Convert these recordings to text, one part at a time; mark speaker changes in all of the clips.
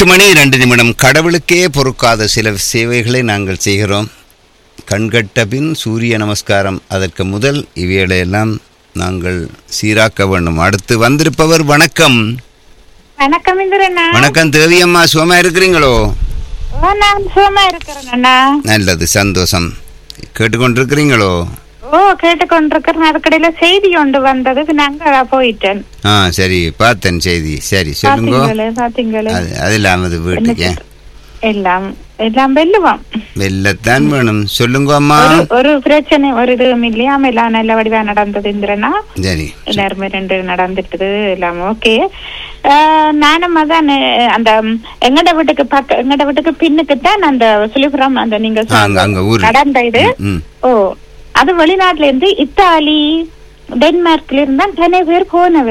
Speaker 1: எட்டு மணி இரண்டு நிமிடம் கடவுளுக்கே பொறுக்காத சில சேவைகளை நாங்கள் செய்கிறோம் கண்கட்ட பின் சூரிய நமஸ்காரம் அதற்கு முதல் இவைகளையெல்லாம் நாங்கள் சீராக்க வேண்டும் அடுத்து வந்திருப்பவர் வணக்கம்
Speaker 2: வணக்கம் இந்திரண்ணா
Speaker 1: வணக்கம் தேவியம்மா சுகமா இருக்கிறீங்களோ
Speaker 2: ஓ நான் சுகமா இருக்கிறேன் அண்ணா
Speaker 1: நல்லது சந்தோஷம் கேட்டுக்கொண்டிருக்கிறீங்களோ
Speaker 2: ஓ கேட்டுக்கொண்டிருக்கிறேன் அதுக்கடையில செய்தி ஒன்று வந்தது நாங்க போயிட்டேன்
Speaker 1: ஆ சரி பார்த்தேன் செய்தி சரி சொல்லுங்க
Speaker 2: பாத்தீங்களே பாத்தீங்களே
Speaker 1: அது அது இல்லாமல் வீட்டுக்கு ஏன்?
Speaker 2: எல்லாம் எல்லாம் வெல்லுவோம்
Speaker 1: வெள்ளத்தான் வேணும் சொல்லுங்க அம்மா
Speaker 2: ஒரு ஒரு பிரச்சனை ஒரு இதுவும் இல்லையாம எல்லாம் நல்ல வடிவா நடந்தது இந்திரனா
Speaker 1: சரி
Speaker 2: எல்லாருமே ரெண்டு நடந்துட்டது எல்லாம் ஓகே நானும் அதான் அஹ், அந்த ம், எங்கட வீட்டுக்கு பக்க எங்கட வீட்டுக்கு பின்னுக்கு தான் அந்த சுழிபுரம் அந்த நீங்க
Speaker 1: ஆ, அங்க அங்க ஊர்
Speaker 2: நடந்த இது
Speaker 1: ம்
Speaker 2: ஓ அது வெளிநாட்டுல இருந்து இத்தாலி டென்மார்க்ல இருந்தா நிறைய பேர் போன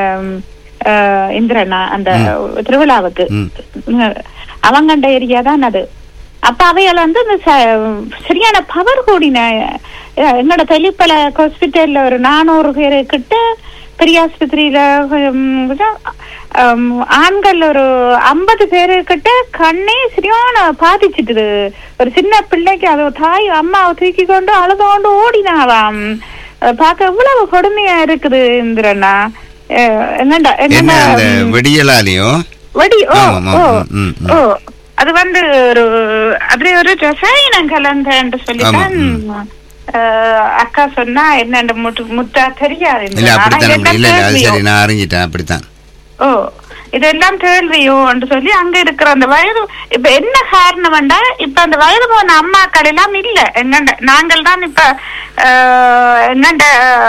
Speaker 2: இந்திரனா அந்த திருவிழாவுக்கு
Speaker 1: ம்.
Speaker 2: அவங்கண்ட ஏரியா தான் அது அப்ப அவைகள் வந்து இந்த ச- சரியான பவர் கூடின அஹ், எங்களோட தெளிப்பல ஹாஸ்பிட்டல்ல ஒரு நானூறு பேரு கிட்ட பெரிய ஆஸ்பத்திரியில ஹம், கொஞ்சம், ஹம், ஆண்கள் ஒரு ஐம்பது பேரு கிட்ட கண்ணே சரியான பாதிச்சிட்டுது ஒரு சின்ன பிள்ளைக்கு அது தாய் அம்மாவை தூக்கி கொண்டு அழுதோண்டு ஓடினாவாம் அஹ், பார்க்க எவ்வளவு கொடுமையா இருக்குது இந்திரண்ணா அஹ், என்னண்டா
Speaker 1: என்ன
Speaker 2: என்னண்டா
Speaker 1: அந்த வெடியலாலையோ
Speaker 2: வடி ஓ
Speaker 1: ஆமா,
Speaker 2: ஓ
Speaker 1: ம், ம், ம்.
Speaker 2: ஓ அது வந்து ஒரு அதுல ஒரு ரசாயனம் கலந்தன்னு சொல்லித்தான்
Speaker 1: ஆமா,
Speaker 2: அஹ், அக்கா சொன்னா என்னன்னு முட்டு முத்தா தெரியாது இந்த
Speaker 1: இல்ல
Speaker 2: ஆனா
Speaker 1: அப்படித்தான்
Speaker 2: இதெல்லாம்
Speaker 1: இல்ல இல்ல அது
Speaker 2: கேள்வியோ.
Speaker 1: சரி நான் அறிஞ்சிட்டேன் அப்படித்தான்
Speaker 2: ஓ இதெல்லாம் கேள்வியோ என்று சொல்லி அங்க இருக்கிற அந்த வயது இப்ப என்ன காரணம் வேண்டா இப்ப அந்த வயது போன அம்மாக்கள் எல்லாம் இல்ல என்னண்ட நாங்கள் தான் இப்ப அஹ், என்னண்ட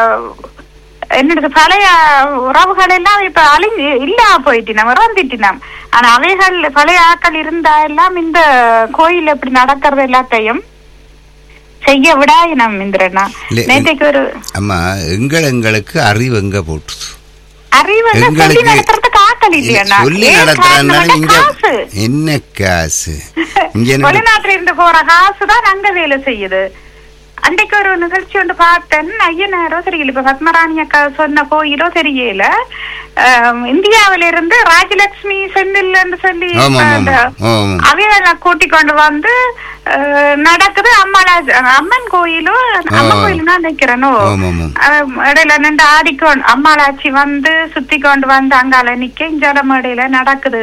Speaker 2: என்னது பழைய உறவுகள் எல்லாம் இப்ப அழிஞ்சு இல்ல போயிட்டினோம் இறந்துட்டினோம் ஆனா அவைகள் பழைய ஆக்கள் இருந்தா எல்லாம் இந்த கோயில் எப்படி நடக்கிறது எல்லாத்தையும் செய்ய விடாயினம் இந்திரனா
Speaker 1: இல்ல,
Speaker 2: நேற்றைக்கு ஒரு
Speaker 1: அம்மா எங்கள் எங்களுக்கு அறிவு எங்க போட்டுது
Speaker 2: அறிவு வந்து சொல்லி
Speaker 1: எங்களுக்கு
Speaker 2: நடத்துறதுக்கு ஆக்கள்
Speaker 1: இல்ல,
Speaker 2: இல்லையா
Speaker 1: சொல்லி
Speaker 2: ஏன்
Speaker 1: நடத்துறாங்க
Speaker 2: காரணம்
Speaker 1: இங்க
Speaker 2: காசு
Speaker 1: என்ன காசு இங்க என்ன
Speaker 2: வெளிநாட்டுல இருந்து போற காசு தான் அங்க வேலை செய்யுது அன்றைக்கு ஒரு நிகழ்ச்சி ஒன்று பார்த்தேன் ஐயனாரோ தெரியல இப்ப பத்மராணி அக்கா சொன்ன கோயிலோ தெரியல ஆம், இந்தியாவில இருந்து ராஜலட்சுமி செந்தில்னு சொல்லி
Speaker 1: ஆமா ஆமா
Speaker 2: அந்த
Speaker 1: ஆமா ஆமா
Speaker 2: அவைகளை கூட்டி கொண்டு வந்து அஹ், நடக்குது அம்மாளா அம்மன் கோயிலோ அம்மன்
Speaker 1: ஆ.
Speaker 2: கோயில் தான் நிக்கிறனோ
Speaker 1: ஆமா ஆமா
Speaker 2: அஹ், இடையில நின்று ஆடிக்கொண்டு அம்மாளாச்சி வந்து சுத்தி கொண்டு வந்து அங்கால நிக்க இஞ்சால மேடையில நடக்குது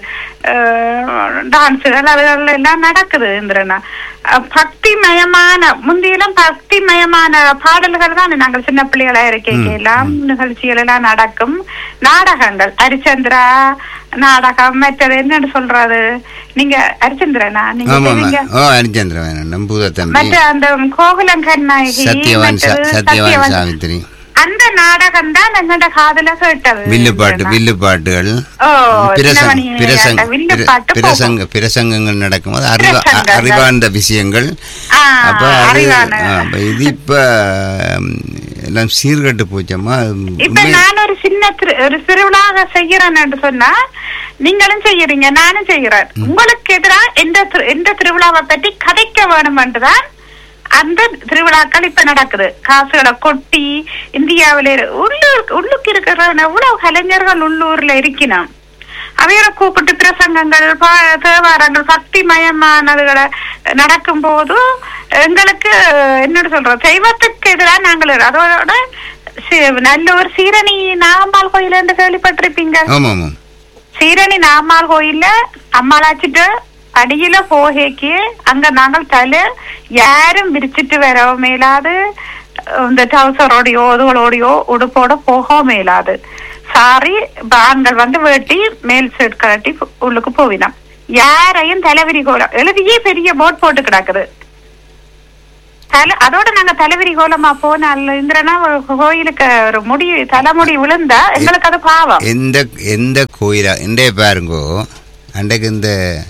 Speaker 2: டான்ஸுகள் அதுகள் எல்லாம் நடக்குது இந்திரனா அஹ், பக்திமயமான முந்தியெல்லாம் பக்திமயமான பாடல்கள் தான் நாங்கள் சின்ன பிள்ளைகளா இருக்கீங்க எல்லாம் நிகழ்ச்சிகள் எல்லாம் நடக்கும் நாடகங்கள் ஹரிச்சந்திரா நாடகம் மற்றது என்னன்னு சொல்றது நீங்க ஹரிச்சந்திரனா நீங்க
Speaker 1: ஆமா ஆமா
Speaker 2: செய்வீங்க?
Speaker 1: ஓ ஹரிச்சந்திரன் நம்பூத தம்பி
Speaker 2: மற்ற அந்த கோகுலம் கண்ணாயகி
Speaker 1: சத்யவான் சா-
Speaker 2: மற்றது
Speaker 1: சத்யவான்
Speaker 2: சத்யவான்
Speaker 1: சாவித்திரி
Speaker 2: அந்த நாடகம் தான் என்னோட காதுல கேட்டது
Speaker 1: வில்லுப்பாட்டு வில்லுப்பாட்டுகள்
Speaker 2: ஓ
Speaker 1: பிரசங்க
Speaker 2: சின்னமணி
Speaker 1: பிரசங்க
Speaker 2: அந்த வில்லுப்பாட்டு போகும்.
Speaker 1: பிரசங்க பிரசங்கங்கள் நடக்கும்போது அறிவா
Speaker 2: பிரசங்கங்கள்.
Speaker 1: அறிவார்ந்த விஷயங்கள்
Speaker 2: ஆ,
Speaker 1: அப்ப அது
Speaker 2: அறிவான.
Speaker 1: ஆ, அப்ப இது இப்ப ம், எல்லாம் சீர்கட்டு போச்சம்மா
Speaker 2: இப்ப
Speaker 1: உண்மை-
Speaker 2: நான் ஒரு சின்ன திரு- ஒரு திருவிழாக செய்யறேன் என்று சொன்னா நீங்களும் செய்யறீங்க நானும் செய்யறேன் உங்களுக்கு எதிரா எந்த திரு- எந்த திருவிழாவை பற்றி கதைக்க வேணும் என்றுதான் அந்த திருவிழாக்கள் இப்ப நடக்குது காசுகளை கொட்டி இந்தியாவில இரு- உள்ளூர் உள்ளுக்கு இருக்கிற எவ்வளவு கலைஞர்கள் உள்ளூர்ல இருக்கணும் அவையோட கூப்பிட்டு பிரசங்கங்கள் பா- தேவாரங்கள் பக்தி மயமானதுகளை நடக்கும் போது எங்களுக்கு என்னோட சொல்றோம் தெய்வத்துக்கு எதிராக நாங்கள் இரு- அதோட சி- நல்ல ஒரு சீரணி நாகம்பாள் கோயில் என்று கேள்விப்பட்டிருப்பீங்க
Speaker 1: ஆமா ஆமா
Speaker 2: சீரணி நாகம்மாள் கோயில்ல அம்மாளாச்சிட்டு அடியில போகேக்கு அங்க நாங்கள் தலை யாரும் விரிச்சிட்டு வர மேலாது இந்த டவுசரோடையோ இதுகளோடையோ உடுப்போட போக மேலாது சாரி ஆண்கள் வந்து வேட்டி மேல் செட் கட்டி உள்ளுக்கு போவினோம் யாரையும் தலைவிரி கோலம் எழுதியே பெரிய போட் போட்டு கிடக்குது தலை அதோட நாங்க தலைவிரி கோலமா போனால் இந்திரனா ஒரு கோயிலுக்கு ஒரு முடி தலைமுடி விழுந்தா எங்களுக்கு அது பாவம்
Speaker 1: எந்த எந்த கோயிலா எண்டே பாருங்கோ அன்றைக்கு இந்த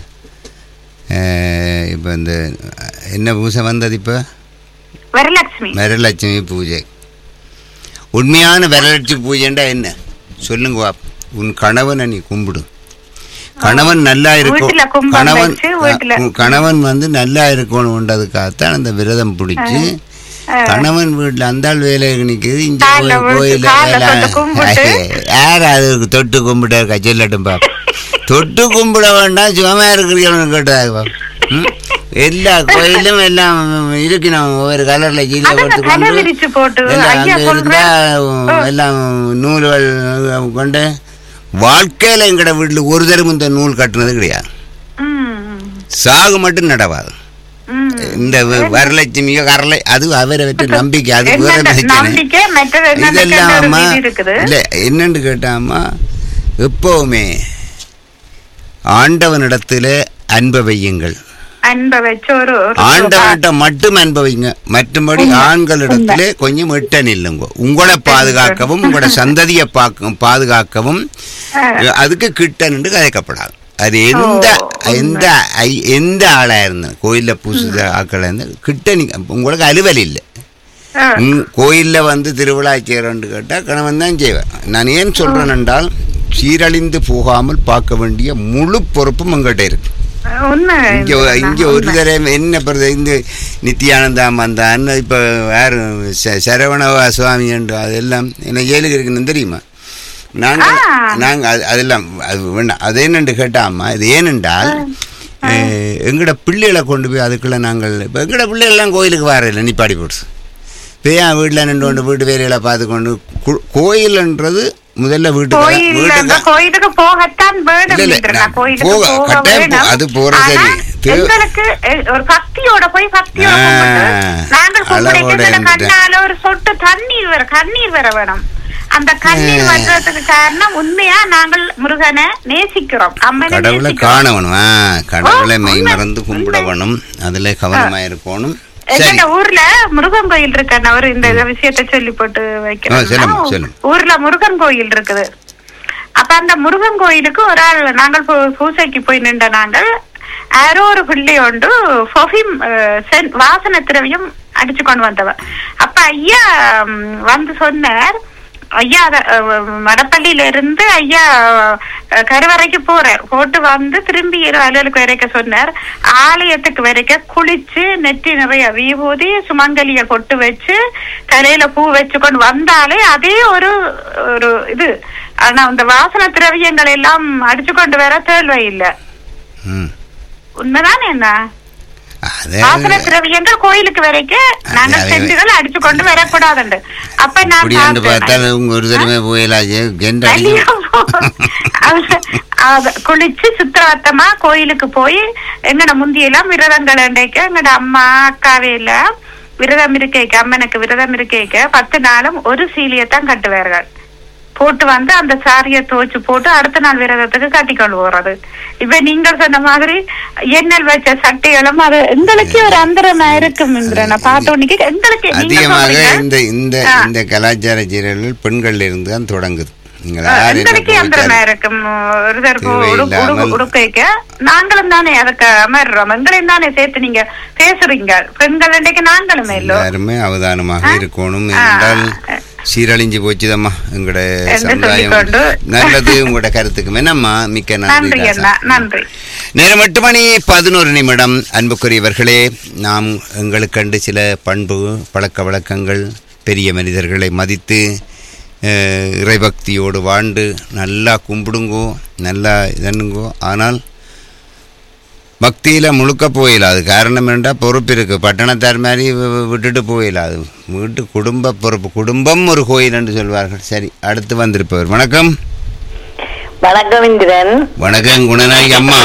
Speaker 1: அஹ், இப்ப இந்த என்ன பூசை வந்தது இப்ப
Speaker 2: வரலட்சுமி
Speaker 1: வரலட்சுமி பூஜை உண்மையான வரலட்சுமி பூஜைண்டா என்ன சொல்லுங்க வா உன் கணவனை நீ கும்பிடு கணவன் நல்லா இருக்கும்
Speaker 2: வீட்டுல கும்பம்
Speaker 1: கணவன்
Speaker 2: வச்சு வீட்டுல-
Speaker 1: உன் கணவன் வந்து நல்லா இருக்கணுன்றதுக்காகத்தான் அந்த விரதம் பிடிச்சு கணவன் வீட்டுல அந்த ஆள் வேலைக்கு நிக்குது இங்க
Speaker 2: கால்ல
Speaker 1: போய்
Speaker 2: விழுந்து
Speaker 1: கோயில
Speaker 2: கால்ல
Speaker 1: வேலை
Speaker 2: தொட்டு கும்பிட்டு.
Speaker 1: யார் அதுக்கு தொட்டு கும்பிட்டு இருக்கா சொல்லட்டும் பாப்பா தொட்டு கும்பிட வேண்டாம் சுகமா இருக்கிறீங்கன்னு கேட்டாங்க ம்? எல்லா கோயிலும் எல்லாம் இருக்கணும் ஒவ்வொரு கலர்ல கீழே
Speaker 2: அதான்
Speaker 1: போட்டு
Speaker 2: தலை
Speaker 1: கொண்டு
Speaker 2: விரிச்சு போட்டு
Speaker 1: எல்லாம்
Speaker 2: ஐயா
Speaker 1: அங்க இருந்தா
Speaker 2: சொல்றேன்
Speaker 1: எல்லாம் நூல்கள் கொண்டு வாழ்க்கையில எங்கட வீட்டுல ஒரு தரம் இந்த நூல் கட்டுனது கிடையாது
Speaker 2: ம்,
Speaker 1: சாகு மட்டும் நடவாது
Speaker 2: ம்.
Speaker 1: இந்த வ- வரலட்சுமியோ கரலை அது அவரை வச்சு நம்பிக்கை அது வேற
Speaker 2: என்னென்ன
Speaker 1: பிரச்சனை
Speaker 2: நம்பிக்கை மற்றது என்னென்ன
Speaker 1: இதெல்லாம்
Speaker 2: ஒரு
Speaker 1: அம்மா
Speaker 2: விதி இருக்குது
Speaker 1: இல்ல என்னன்னு கேட்டாம்மா எப்பவுமே ஆண்டவனிடத்துல அன்பை வையுங்கள்
Speaker 2: அன்பை வச்சு ஒரு ஒரு
Speaker 1: ஆண்டவன்கிட்ட மட்டும் அனுபவிங்க மற்றபடி ஆண்களிடத்திலே கொஞ்சம் எட்ட நில்லுங்க உங்களை பாதுகாக்கவும் உங்களோட சந்ததியை பாக்க- பாதுகாக்கவும் அதுக்கு கிட்ட நின்று கதைக்கப்படாது அது எந்த எந்த ஐ- எந்த ஆளா இருந்தாலும் கோயில்ல பூசு ஆக்களா இருந்தா கிட்ட நீங்க உங்களுக்கு அலுவல் இல்லை
Speaker 2: ஆ,
Speaker 1: உம், கோயில்ல வந்து திருவிழா செய்யறேன்னு கேட்டா கணவன் தான் செய்வேன் நான் ஏன் சொல்றேன் என்றால் சீரழிந்து போகாமல் பார்க்க வேண்டிய முழு பொறுப்பும் உங்கள்கிட்ட இருக்கு
Speaker 2: உண்மை
Speaker 1: இங்க
Speaker 2: இதுதான்,
Speaker 1: இங்க ஒரு
Speaker 2: உண்மை.
Speaker 1: தடவை என்ன பிறகு இந்த நித்யானந்தா மந்தான் இப்ப வேற ச- சரவணவா சுவாமி என்று அதெல்லாம் என்ன ஏழுக்கு இருக்குன்னு தெரியுமா நாங்க
Speaker 2: ஆ.
Speaker 1: நாங்க அது- அதெல்லாம் அது வேண்டாம் அது என்னன்னு கேட்டாமா இது ஏனென்றால் அஹ், எங்கட பிள்ளைகளை கொண்டு போய் அதுக்குள்ள நாங்கள் இப்போ எங்கட பிள்ளைகள்லாம் கோயிலுக்கு வர இல்லை நிப்பாடி போடுச்சு இப்போ ஏன் வீட்டில் நின்று கொண்டு வீட்டு வேலைகளை பார்த்து கொண்டு கு- கோயில்ன்றது முதல்ல வீட்டுக்கு
Speaker 2: கோயில் அந்த
Speaker 1: வீட்டுக்கு
Speaker 2: கோயிலுக்கு போகத்தான் வேணும்
Speaker 1: இல்ல, இல்ல,
Speaker 2: இந்திரனா.
Speaker 1: நான்
Speaker 2: கோயிலுக்கு
Speaker 1: போக-
Speaker 2: போக
Speaker 1: கட்டாயம் போ-
Speaker 2: வேணும்.
Speaker 1: அது போறது
Speaker 2: ஆனா,
Speaker 1: சரி. தே-
Speaker 2: எங்களுக்கு எ- ஒரு பக்தியோட போய் பக்தியோட
Speaker 1: ஆ,
Speaker 2: கும்பிட்டு, நாங்கள்
Speaker 1: அளவோட
Speaker 2: கும்பிடுறது
Speaker 1: இருந்துட்டு.
Speaker 2: கண்ணால ஒரு சொட்டு தண்ணீர் வர கண்ணீர் வர வேணும் அந்த கண்ணீர்
Speaker 1: ஆ.
Speaker 2: வர்றதுக்கு காரணம் உண்மையா நாங்கள் முருகனை நேசிக்கிறோம் அம்மனை
Speaker 1: கடவுளை
Speaker 2: நேசிக்கிறோம்
Speaker 1: காணவனும் ஆ, கடவுளை
Speaker 2: ஓ,
Speaker 1: மெய்
Speaker 2: உண்மை,
Speaker 1: மறந்து கும்பிடவனும் அதுல கவனமா இருக்கணும் சரி
Speaker 2: எங்க ஊர்ல முருகன் கோயில் இருக்கு அவர் இந்த விஷயத்த சொல்லி போட்டு
Speaker 1: ஆ,
Speaker 2: வைக்கிறேன்
Speaker 1: சொல்லுங்க, சொல்லுங்க.
Speaker 2: ஊர்ல முருகன் கோயில் இருக்குது அப்ப அந்த முருகன் கோயிலுக்கு ஒரு ஆள் நாங்கள் பூ- பூசைக்கு போய் நின்ற நாங்கள் யாரோ ஒரு பிள்ளை ஒன்று ஃபொஹிம் அஹ், சென்- வாசன திரவியம் அடிச்சு கொண்டு வந்தவ அப்ப ஐயா ம், வந்து சொன்னார் ஐயா அத- அஹ், மடப்பள்ளியில இருந்து ஐயா அஹ், கருவறைக்கு போறார் போட்டு வந்து திரும்பி இரு அலுவலுக்கு வரைக்க சொன்னார் ஆலயத்துக்கு வரைக்க குளிச்சு நெற்றி நிறைய விபூதி சுமங்கலிய பொட்டு வச்சு தலையில பூ வச்சு கொண்டு வந்தாலே அதே ஒரு ஒரு இது ஆனா அந்த வாசன திரவியங்கள் எல்லாம் அடிச்சு கொண்டு வர தேவை இல்ல
Speaker 1: ம்.
Speaker 2: உண்மைதானே என்ன
Speaker 1: அது
Speaker 2: வாசன திரவியங்கள் கோயிலுக்கு வரைக்கும் நாங்கள்
Speaker 1: அது-
Speaker 2: செண்டுகள் அடிச்சு கொண்டு வரக்கூடாதுண்டு அப்ப நான்
Speaker 1: அப்படி என்று
Speaker 2: பார்த்தேன்.
Speaker 1: பார்த்தா உங்க ஒரு தடவை போயிலாச்சு கெண்ட
Speaker 2: ஐயோ. அவ- அவ குளிச்சு சுத்தவத்தமா கோயிலுக்கு போய் எங்கட முந்தியெல்லாம் விரதங்கள் அண்டைக்க எங்கட அம்மா அக்காவே எல்லாம் விரதம் இருக்கேக்க அம்மனுக்கு விரதம் இருக்கேக்க பத்து நாளும் ஒரு சீலியத்தான் கட்டுவார்கள் போட்டு வந்து அந்த சாரியை துவச்சு போட்டு அடுத்த நாள் விரதத்துக்கு கட்டிக்கொண்டு போறது இப்ப நீங்கள் சொன்ன மாதிரி எண்ணெல் வச்ச சட்டைகளும் அது எங்களுக்கே ஒரு அந்தரமா இருக்கும் நான் பார்த்த உடனே எங்களுக்கு நீங்க
Speaker 1: அதிகமாக
Speaker 2: சொல்றீங்க.
Speaker 1: இந்த இந்த
Speaker 2: ஆ.
Speaker 1: இந்த கலாச்சார சீரர்கள் பெண்கள்ல இருந்து தான் தொடங்குது நீங்கள் யார் என்ன
Speaker 2: எங்களுக்கே அந்தரமா
Speaker 1: போயிட்டாலும்
Speaker 2: இருக்கும் ஒரு தரப்பு
Speaker 1: தேவையில்லாமல்.
Speaker 2: உடுக்கைக்க நாங்களும் தானே அதுக்கு அமர்றோம் எங்களையும் தானே சேர்த்து நீங்க பேசுறீங்க பெண்கள் இன்றைக்கு நாங்களும் இல்லோ
Speaker 1: எல்லாருமே அவதானமாக
Speaker 2: ஆ?
Speaker 1: இருக்கணும்
Speaker 2: ஆ.
Speaker 1: என்றால் சீரழிஞ்சு போச்சுதம்மா எங்களோட
Speaker 2: என்று
Speaker 1: சமுதாயம்
Speaker 2: சொல்லிக்கொண்டு.
Speaker 1: நல்லது உங்களோட கருத்துக்கு என்னம்மா மிக்க
Speaker 2: நன்றி
Speaker 1: நன்றி
Speaker 2: அண்ணா
Speaker 1: தாசா.
Speaker 2: நன்றி
Speaker 1: நேரம் எட்டு மணி பதினோரு நிமிடம் அன்புக்குரியவர்களே நாம் எங்களுக்கண்டு சில பண்பு பழக்க வழக்கங்கள் பெரிய மனிதர்களை மதித்து அஹ், இறைபக்தியோடு வாழ்ந்து நல்லா கும்பிடுங்கோ நல்லா இதனுங்கோ ஆனால் பக்தியில் முழுக்க போயிடாது காரணம் என்றால் பொறுப்பு இருக்கு பட்டணத்தார் மாதிரி வி- வி- விட்டுட்டு போயிடாது வீட்டு குடும்ப பொறுப்பு குடும்பம் ஒரு கோயில் என்று சொல்வார்கள் சரி அடுத்து வந்திருப்பவர் வணக்கம்
Speaker 3: வணக்கம் இந்திரன்
Speaker 1: வணக்கம் குணநாயகி அம்மா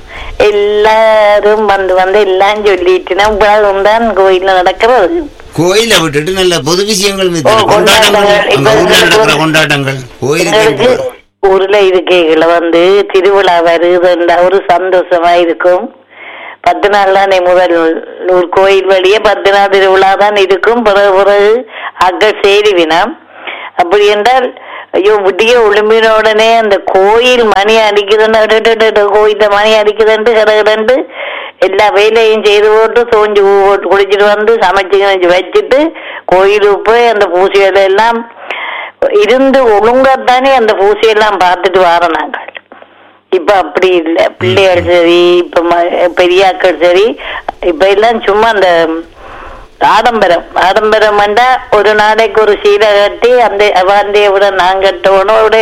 Speaker 3: எல்லாரும் வந்து வந்து எல்லாம் சொல்லிட்டு இவ்வளவு தான் கோயில்ல நடக்கிறது
Speaker 1: கோயிலை விட்டுட்டு நல்ல பொது விஷயங்கள்
Speaker 3: ஓ,
Speaker 1: மிச்சம். கொண்டாட்டங்கள்
Speaker 3: கொண்டாட்டங்கள்.
Speaker 1: அங்க ஊர்ல
Speaker 3: இப்ப
Speaker 1: நடக்கிற கொண்டாட்டங்கள் கோயிலுக்கு
Speaker 3: எங்களுக்கு ஊர்ல இருக்கைகளை வந்து திருவிழா வருதுன்றா ஒரு சந்தோஷமா இருக்கும் பத்து நாள் தானே முதல் ஒரு கோயில் வழியே பத்து நாள் திருவிழா தான் இருக்கும் பிறகு பிறகு அக்கள் சேருவினம் அப்படி என்றால் ஐயோ விடிய ஒளிம்பின உடனே அந்த கோயில் மணி அடிக்குதுன்னு கோயில மணி அடிக்குதுன்ட்டு கிடக்குதுன்ட்டு எல்லா வேலையும் செய்து போட்டு தோஞ்சு பூ போட்டு குளிச்சுட்டு வந்து சமைச்சு கிமைச்சு வச்சுட்டு கோயிலுக்கு போய் அந்த பூசையில எல்லாம் இருந்து ஒழுங்காத்தானே அந்த பூசையெல்லாம் பார்த்துட்டு வரோம் நாங்கள் இப்ப அப்படி இல்ல பிள்ளைகள் சரி இப்ப ம- பெரியாக்கள் சரி இப்ப எல்லாம் சும்மா அந்த ஆடம்பரம் ஆடம்பரம் வந்தா ஒரு நாளைக்கு ஒரு சீலை கட்டி அந்த அவந்தைய விட நான் கட்டணும் விட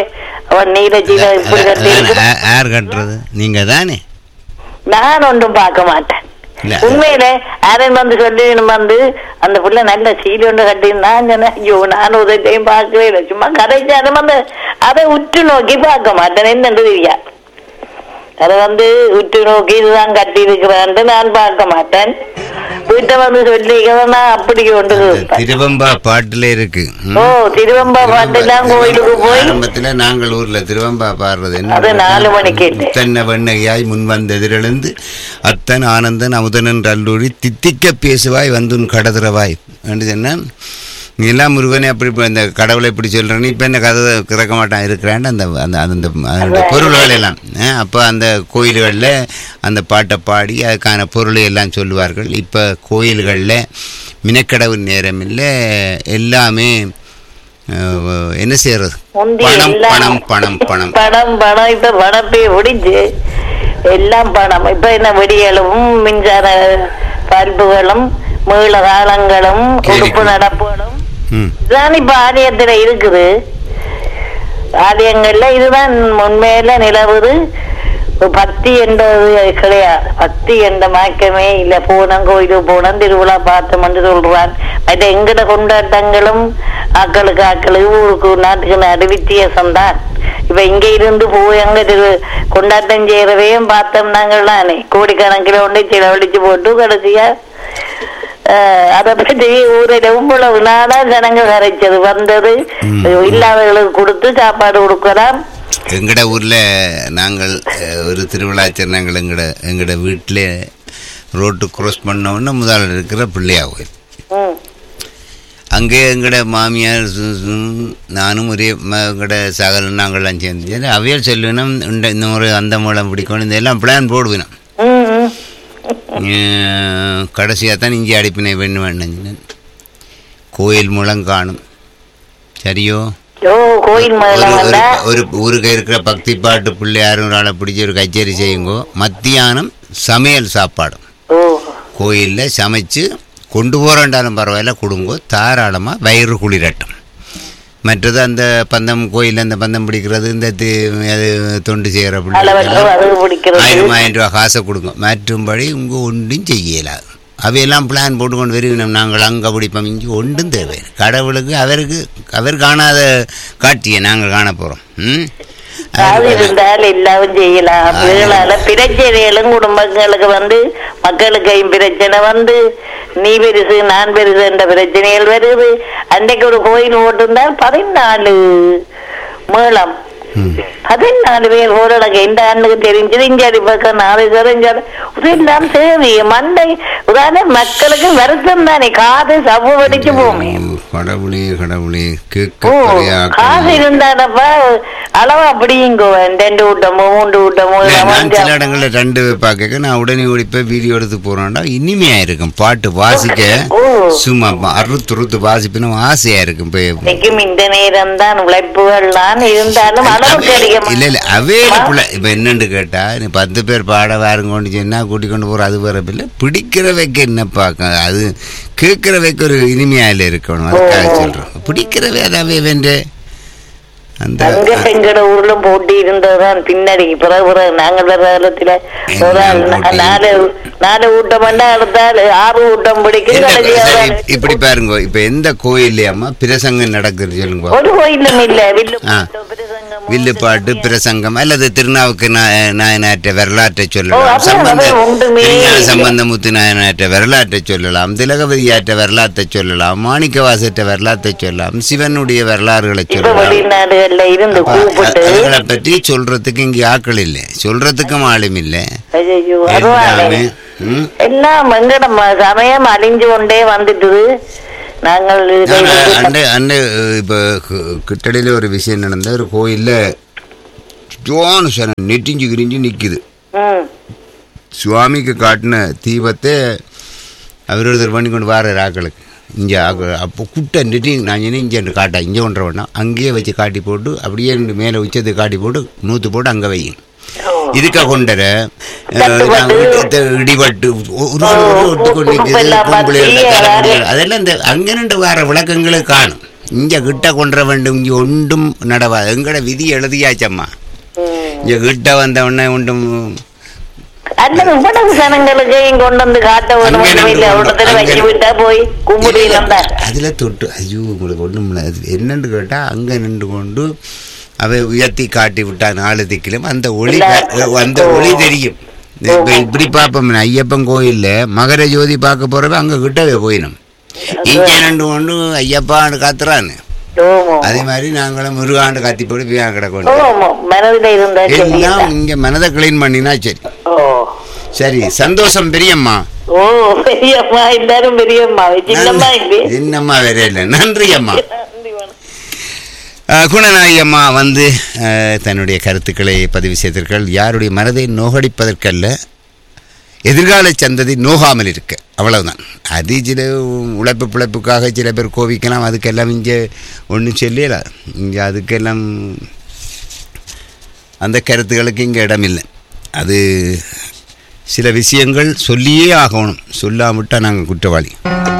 Speaker 3: அவன் நீலஜீல இப்படி கட்டி இருக்கிறான்.
Speaker 1: அதான் யார் கட்டுறது நீங்க தானே
Speaker 3: நான் ஒன்றும் பார்க்க மாட்டேன்
Speaker 1: இல்ல.
Speaker 3: உண்மையில யாரும் வந்து சொல்லி வந்து அந்த புள்ள நல்ல சீல் ஒன்று கட்டி நான் சொன்னேன் ஐயோ நான் உதவியும் பார்க்கவே இல்லை சும்மா கதைச்சாலும் அந்த அதை உற்று நோக்கி பார்க்க மாட்டேன் என்னன்னு தெரியா அதை வந்து உற்று நோக்கி இதுதான் கட்டி இருக்கிறான்ட்டு நான் பார்க்க மாட்டேன் வீட்டை வந்து சொல்லிக்கிறேன்னா அப்படி கொண்டு
Speaker 1: அந்த திருவம்பா பாட்டுல இருக்கு ம்.
Speaker 3: ஓ திருவம்பா பாட்டெல்லாம் கோயிலுக்கு போய்
Speaker 1: ஆரம்பத்துல நாங்கள் ஊர்ல திருவம்பா பாடுறது
Speaker 3: அது நாலு மணிக்கு இல்லை.
Speaker 1: முத்தன்ன வண்ணகையாய் முன் வந்த எதிரெழுந்து அத்தன் ஆனந்தன் அமுதனன் அல்லூரி தித்திக்க பேசுவாய் வந்துன் கடதுறவாய் என்று சொன்னான் நீ எல்லாம் முருகனே அப்படி இப்ப இந்த கடவுளை இப்படி சொல்றேன்னு இப்ப என்ன கதை திறக்க மாட்டான் இருக்கிறான் அந்த அந்த அந்த அந்த பொருள்கள் எல்லாம் அஹ், அப்ப அந்த கோயில்களில் அந்த பாட்டை பாடி அதுக்கான பொருளை எல்லாம் சொல்லுவார்கள் இப்ப கோயில்களில் மினக்கடவு நேரம் இல்லை எல்லாமே அஹ், என்ன செய்யறது
Speaker 3: முந்தி
Speaker 1: பணம்
Speaker 3: எல்லாம்
Speaker 1: பணம் பணம் பணம்
Speaker 3: பணம் பணம் இப்ப பணத்தை முடிஞ்சு எல்லாம் பணம் இப்ப என்ன வெடிகளும் மின்சார பல்புகளும் மீள காலங்களும்
Speaker 1: சரி.
Speaker 3: உடுப்பு நடப்புகளும்
Speaker 1: ம்
Speaker 3: இதுதான் இப்ப ஆலயத்துல இருக்குது ஆலயங்கள்ல இதுதான் உண்மையில நிலவுது பக்தி என்றது கிடையாது பக்தி என்ற மாக்கமே இல்ல போனோம் கோயிலுக்கு போனோம் திருவிழா பார்த்தோம் என்று சொல்றான் மற்ற எங்கட கொண்டாட்டங்களும் ஆக்களுக்கு ஆக்களுக்கு ஊருக்கு நாட்டுக்கு நாடு வித்தியாசம் தான் இப்ப இங்க இருந்து போய் அங்க திரு கொண்டாட்டம் செய்யறதையும் பார்த்தோம் நாங்கள் தானே கோடிக்கணக்கில் ஒன்று செலவழிச்சு போட்டு கடைசியா அஹ் அதை பற்றி ஊரில் இவ்வளவு நாளா ஜனங்கள் கரைச்சது வந்தது
Speaker 1: ம்.
Speaker 3: இல்லாதவர்களுக்கு கொடுத்து சாப்பாடு கொடுக்கலாம்
Speaker 1: எங்கட ஊர்ல நாங்கள் அஹ், ஒரு திருவிழா நாங்கள் எங்கட எங்கட வீட்டில் ரோட்டு கிராஸ் பண்ண உடனே முதல்ல இருக்கிற பிள்ளையா கோயில்
Speaker 3: ம்.
Speaker 1: அங்கே எங்கட மாமியார் சு- சு- நானும் ஒரே ம- எங்கட சகல நாங்கள்லாம் சேர்ந்து சரி, அவையல் சொல்லுவினோம் இந்த இந்த முறை அந்த மூலம் பிடிக்கணும் இதெல்லாம் பிளான் போடுவினோம்
Speaker 3: ம், ம்.
Speaker 1: கடைசியாக தான் இங்கே அடிப்பினை வேணும் வேணும் கோயில் மூலம் காணும் சரியோ
Speaker 3: ஓ கோயில்
Speaker 1: ஒரு
Speaker 3: மேல
Speaker 1: ஒரு-
Speaker 3: வந்தா
Speaker 1: ஒரு ஊருக்கு இருக்கிற பக்தி பாட்டு பிள்ளையாரும் ஒரு ஆளை பிடிச்சி ஒரு கச்சேரி செய்யுங்கோ மத்தியானம் சமையல் சாப்பாடு
Speaker 3: ஓ
Speaker 1: கோயிலில் சமைச்சு கொண்டு போகிறண்டாலும் பரவாயில்ல கொடுங்கோ தாராளமாக வயிறு குளிரட்டும் மற்றது அந்த பந்தம் கோயில் அந்த பந்தம் பிடிக்கிறது இந்த தி- அது தொண்டு செய்கிற
Speaker 3: அளவற்ற அது பிடிக்கிறது
Speaker 1: ஆயிரம் ஆயிரம் ரூபா காசை கொடுங்க மற்றும்படி உங்கள் ஒன்றும் செய்யலாது அவையெல்லாம் பிளான் போட்டு கொண்டு வருவினோம் நாங்கள் அங்கே பிடிப்போம் இங்கே ஒன்றும் தேவை கடவுளுக்கு அவருக்கு அவர் காணாத காட்சியை நாங்கள் காண போகிறோம் ம்
Speaker 3: அது இருந்தால் எல்லாம் செய்யலாம் இதனால பிரச்சனைகளும் குடும்பங்களுக்கு வந்து மக்களுக்கையும் பிரச்சனை வந்து நீ பெருசு நான் பெருசு என்ற பிரச்சனைகள் வருது அன்னைக்கு ஒரு கோயில் போட்டிருந்தால் பதினாலு மேளம்
Speaker 1: ம்.
Speaker 3: பதினாலு பேர் ஊரடங்கு இந்த ஆண்டுக்கு தெரிஞ்சது இஞ்சாடி பக்கம் நாலு தெரிஞ்சாரு இதெல்லாம் தேவை மண்டை உதாரணம் மக்களுக்கு வருத்தம் தானே காது சவ்வு வெடிச்சு போமே
Speaker 1: ஓ, கடவுளே கடவுளே
Speaker 3: ஓ
Speaker 1: கேட்க
Speaker 3: காசு இருந்தானப்ப அளவு அப்படிங்கோ ரெண்டு ஊட்டமோ மூன்று ஊட்டமோ
Speaker 1: இல்ல,
Speaker 3: இல்ல
Speaker 1: நான் சில
Speaker 3: மஞ்சள்.
Speaker 1: இடங்கள்ல ரெண்டு பார்க்க நான் உடனே ஓடிப்போய் வீடியோ எடுத்து போறேன்டா இனிமையா இருக்கும் பாட்டு வாசிக்க
Speaker 3: ஓ.
Speaker 1: சும்மா அறுத்து ருத்து வாசிப்பினும் ஆசையா இருக்கும் போய்
Speaker 3: இன்னைக்கும் இந்த நேரம் தான் உழைப்புகள் தான் இருந்தாலும் அளவுக்கு அதிகமா
Speaker 1: இல்ல இல்ல அவைலபிள் இப்ப என்னன்னு கேட்டா நீ பத்து பேர் பாட வாருங்கன்னு சொன்னா கூட்டிக் கொண்டு போற அது வர இல்ல பிடிக்கிற வைக்க என்ன பார்க்க அது கேட்கிற வைக்க ஒரு இனிமையா இல்ல இருக்கணும் அதுக்காக சொல்றோம் பிடிக்கிறவே அதாவே வேண்டே அந்த
Speaker 3: அங்க எங்கட ஊர்ல போட்டி இருந்ததுதான் பின்னாடி பிறகு பிறகு நாங்கள் வர காலத்துல ஒரு ஆள் நா-
Speaker 1: போட்டி?
Speaker 3: நாலு நாலு ஊட்டம் பண்ணா அடுத்த ஆளு ஆறு ஊட்டம் பிடிக்கும்
Speaker 1: எந்த-
Speaker 3: கடைசியா
Speaker 1: சரி,
Speaker 3: ஒரு ஆளு.
Speaker 1: இப்ப- இப்படி பாருங்க இப்ப எந்த கோயில்லையாம்மா பிரசங்கம் நடக்குது சொல்லுங்க
Speaker 3: ஒரு கோயிலும் இல்ல வில்லு
Speaker 1: ஆ.
Speaker 3: பாட்டு, பிரசங்கமோ,
Speaker 1: வில்லுப்பாட்டு பிரசங்கம் அல்லது திருநாவுக்கு நா- நாயனாற்ற வரலாற்றை
Speaker 3: ஓ,
Speaker 1: சொல்லலாம்
Speaker 3: அப்ப
Speaker 1: சம்பந்த
Speaker 3: அது ஒன்றுமே
Speaker 1: திருஞான
Speaker 3: இல்லை.
Speaker 1: சம்பந்தமுத்து நாயனாற்ற வரலாற்றை சொல்லலாம் திலகவதியாற்ற வரலாற்றை சொல்லலாம் மாணிக்கவாசற்ற வரலாற்றை சொல்லலாம் சிவனுடைய வரலாறுகளை
Speaker 3: இப்ப
Speaker 1: சொல்லலாம்
Speaker 3: வெளிநாடுகள்ல இருந்து
Speaker 1: அப்ப
Speaker 3: கூப்பிட்டு
Speaker 1: அதுகளை பற்றி சொல்றதுக்கு இங்க ஆட்கள் இல்லை சொல்றதுக்கும் ஆளும் இல்லை
Speaker 3: ஐயோ
Speaker 1: எல்லாமே
Speaker 3: அதுவானே
Speaker 1: ம்?
Speaker 3: எல்லாம் எங்கட ம- சமயம் அழிஞ்சு கொண்டே வந்துட்டுது நாங்கள் இதை
Speaker 1: ஆனா,
Speaker 3: வந்து-
Speaker 1: அண்ட அண்ட இப்போ கிட்டடியில் ஒரு விஷயம் நடந்த ஒரு கோயில்ல ஜோனு சார் நெட்டிஞ்சு கிரிஞ்சு நிக்குது
Speaker 3: ம்.
Speaker 1: சுவாமிக்கு காட்டின தீபத்தை அவர் ஒருத்தர் பண்ணி கொண்டு வர ஆக்களுக்கு இங்கே அப்போ குட்டை நெட்டி நான் சொன்னேன் இங்கே காட்டா இங்கே ஒன்றரை வேணாம் அங்கேயே வச்சு காட்டி போட்டு அப்படியே மேலே உச்சத்தை காட்டி போட்டு நூற்று போட்டு அங்கே வையும்
Speaker 3: ஓ.
Speaker 1: இதுக்க கொண்டர
Speaker 3: தட்டுப்பட்டு.
Speaker 1: இடிபட்டு ஒரு ஆள் ஒரு ஒட்டு கொண்டு நிக்குது,
Speaker 3: உப்பெல்லாம்
Speaker 1: பொம்பளை
Speaker 3: பத்தி,
Speaker 1: எல்லாம் தலைமுடி
Speaker 3: அதாவது-
Speaker 1: எல்லாம். அதெல்லாம் இந்த அங்கே வர விளக்கங்களே காணும் இங்கே கிட்ட கொண்டுற வேண்டும் இங்கே ஒன்றும் நடவா எங்கட விதி எழுதியாச்சம்மா
Speaker 3: ம்.
Speaker 1: இங்கே கிட்ட வந்த உடனே ஒன்றும்
Speaker 3: அல்லது இவ்வளவு ஜனங்களுக்கையும் கொண்டு வந்து காட்ட வேணும்
Speaker 1: அங்கே
Speaker 3: ஒண்ணும் இல்ல
Speaker 1: நின்று
Speaker 3: அவ்வளோத்துல
Speaker 1: அங்கே-
Speaker 3: வச்சு விட்டா போய் கும்பிடலாம் தான்
Speaker 1: அதில் தொட்டு ஐயோ உங்களுக்கு ஒன்றும் அது என்னன்னு கேட்டால் அங்கே நின்று கொண்டு அவை உயர்த்தி காட்டி விட்டா நாலு திக்கிலும் அந்த ஒளி க- அந்த ஒளி தெரியும் இப்போ இப்படி பார்ப்போம் ஐயப்பன் கோயிலில் மகர ஜோதி பார்க்க போகிறப்ப அங்கே கிட்டவே போயிடும் இங்கே நின்று கொண்டு ஐயப்பான்னு காத்துறான்னு
Speaker 3: ஓமோ
Speaker 1: அதே மாதிரி நாங்களும் முருகாண்டு காத்தி போட்டு பியா கிடக்கணும்
Speaker 3: ஓமோ மனதில் இருந்தா
Speaker 1: எல்லாம்
Speaker 3: சரியா
Speaker 1: இங்கே மனதை கிளீன் பண்ணினா சரி
Speaker 3: ஓ
Speaker 1: சரி சந்தோஷம் பெரியம்மா
Speaker 3: ஓ பெரியம்மா எல்லாரும் பெரியம்மா சின்னம்மா இல்லை
Speaker 1: என்னம்மா வேற இல்லை நன்றி அம்மா அஹ், குணநாயகி அம்மா வந்து அஹ், தன்னுடைய கருத்துக்களை பதிவு செய்தீர்கள் யாருடைய மனதை நோகடிப்பதற்கல்ல எதிர்கால சந்ததி நோகாமல் இருக்க அவ்வளவுதான் அது சில உழைப்பு பிழைப்புக்காக சில பேர் கோவிக்கலாம் அதுக்கெல்லாம் இங்கே ஒன்றும் சொல்லல இங்கே அதுக்கெல்லாம் அந்த கருத்துக்களுக்கு இங்கே இடமில்லை அது சில விஷயங்கள் சொல்லியே ஆகணும் சொல்லாமட்டால் நாங்கள் குற்றவாளி